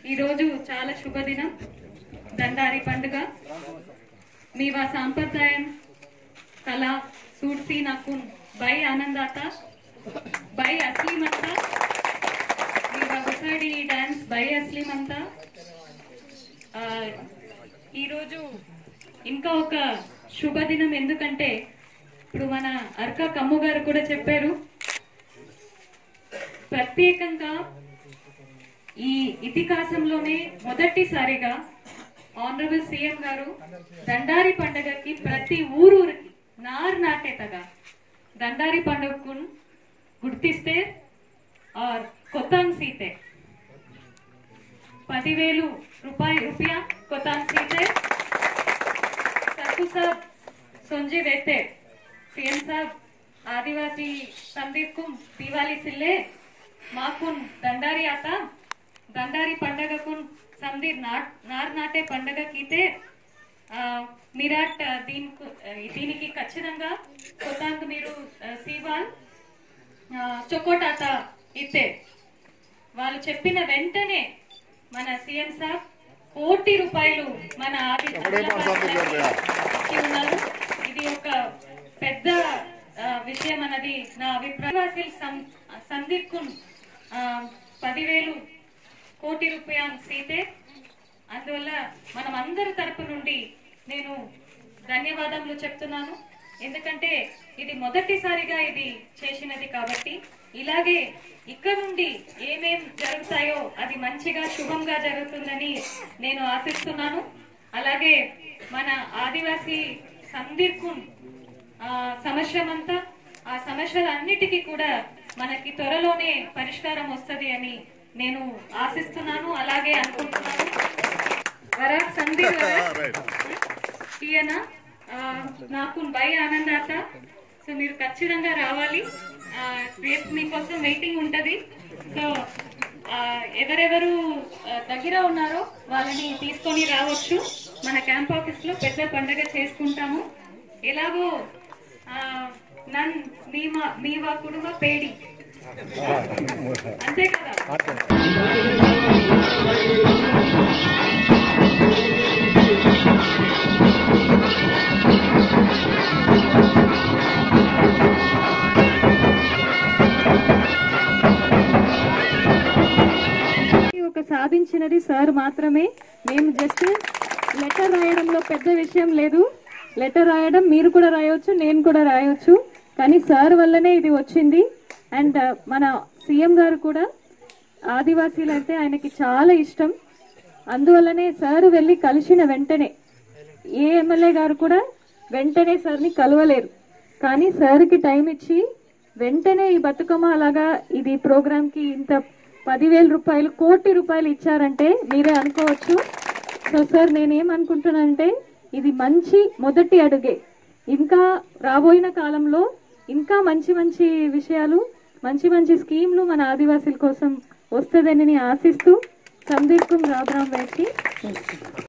ఈరోజు చాలా శుభదినం దండారి పండుగ మీవా సాంప్రదాయం కళ సూడ్సి నాకు బై ఆనందాత బై అస్లీమంత మీవా ఒకసారి డాన్స్ బై అస్లీమంత ఆ, ఈరోజు ఇంకా ఒక శుభదినం ఎందుకంటే ఇప్పుడు మన అర్క కమ్ము గారు కూడా చెప్పారు ప్రత్యేకంగా ఈ ఇతిహాసంలోనే మొదటిసారిగా ఆనరబుల్ సీఎం గారు దండారి పండుగకి ప్రతి ఊరూరికి నార్ నాటేతగా దండారి పండుగకు గుర్తిస్తే ఆర్ కొత్తాంగ్ సీతే పదివేలు రూపాయి రూపాయ కొత్తాంగ్ సీతే సర్కు సాబ్ సొంజి వేతే సీఎం సాబ్ ఆదివాसी संदीप कुम दिवाली सिल्ले మాకున్ దండారి ఆత దండారి పండగకున్ సందీర్ నాట్ నార్ నాటే పండగ కీతే ఆ, మిరాట్ ఆ, దీనికి దీనికి ఖచ్చితంగా కొత్తాంక్ మీరు ఆ, సీవాల్ చొక్కోటాత ఇతే వాళ్ళు చెప్పిన వెంటనే మన సీఎం సార్ కోటి రూపాయలు మన ఆది ఇచ్చి ఉన్నారు ఇది ఒక పెద్ద ఆ, విషయం అన్నది నా అభిప్రాయం సందీప్ కున్ ఆ, పదివేలు కోటి రూపాయలు సీతే అందువల్ల మనం అందరి తరపు నుండి నేను ధన్యవాదములు చెప్తున్నాను ఎందుకంటే ఇది మొదటిసారిగా ఇది చేసినది కాబట్టి ఇలాగే ఇక్కడ నుండి ఏమేం జరుగుతాయో అది మంచిగా శుభంగా జరుగుతుందని నేను ఆశిస్తున్నాను అలాగే మన ఆదివాసీ సందీర్కున్ ఆ సమస్యమంతా ఆ సమస్యలన్నిటికీ కూడా మనకి త్వరలోనే పరిష్కారం వస్తది అని నేను ఆశిస్తున్నాను అలాగే అనుకుంటున్నాను వరాక్ సందీప్ వరాక్ ఈయన ఆ, నాకు బై ఆనందాత సో మీరు ఖచ్చితంగా రావాలి ఆ, రేపు మీకోసం వెయిటింగ్ ఉంటది సో ఆ, ఎవరెవరు ఆ, దగ్గర ఉన్నారో వాళ్ళని తీసుకొని రావచ్చు మన క్యాంప్ ఆఫీస్ లో పెద్ద పండగ చేసుకుంటాము ఎలాగో ఆ, నన్ మీమా మీవా కుడుమ పేడి అంతే కదా ఒక సాధించినది సార్ మాత్రమే మేము జస్ట్ లెటర్ రాయడంలో పెద్ద విషయం లేదు లెటర్ రాయడం మీరు కూడా రాయొచ్చు నేను కూడా రాయొచ్చు కానీ సార్ వల్లనే ఇది వచ్చింది అండ్ మన సీఎం గారు కూడా ఆదివాసీలు అంటే ఆయనకి చాలా ఇష్టం అందువల్లనే సార్ వెళ్ళి కలిసిన వెంటనే ఏ ఎమ్మెల్యే గారు కూడా వెంటనే సార్ని కలవలేరు కానీ సార్కి టైం ఇచ్చి వెంటనే ఈ బతుకమ్మ అలాగా ఇది ప్రోగ్రామ్ కి ఇంత పదివేల రూపాయలు కోటి రూపాయలు ఇచ్చారంటే మీరే అనుకోవచ్చు సో సార్ నేనేమనుకుంటున్నానంటే ఇది మంచి మొదటి అడుగే ఇంకా రాబోయిన కాలంలో ఇంకా మంచి మంచి విషయాలు మంచి మంచి స్కీమ్లు మన ఆదివాసీల కోసం వస్తుందని నేను ఆశిస్తూ సందీప్ రాబరాం వేసి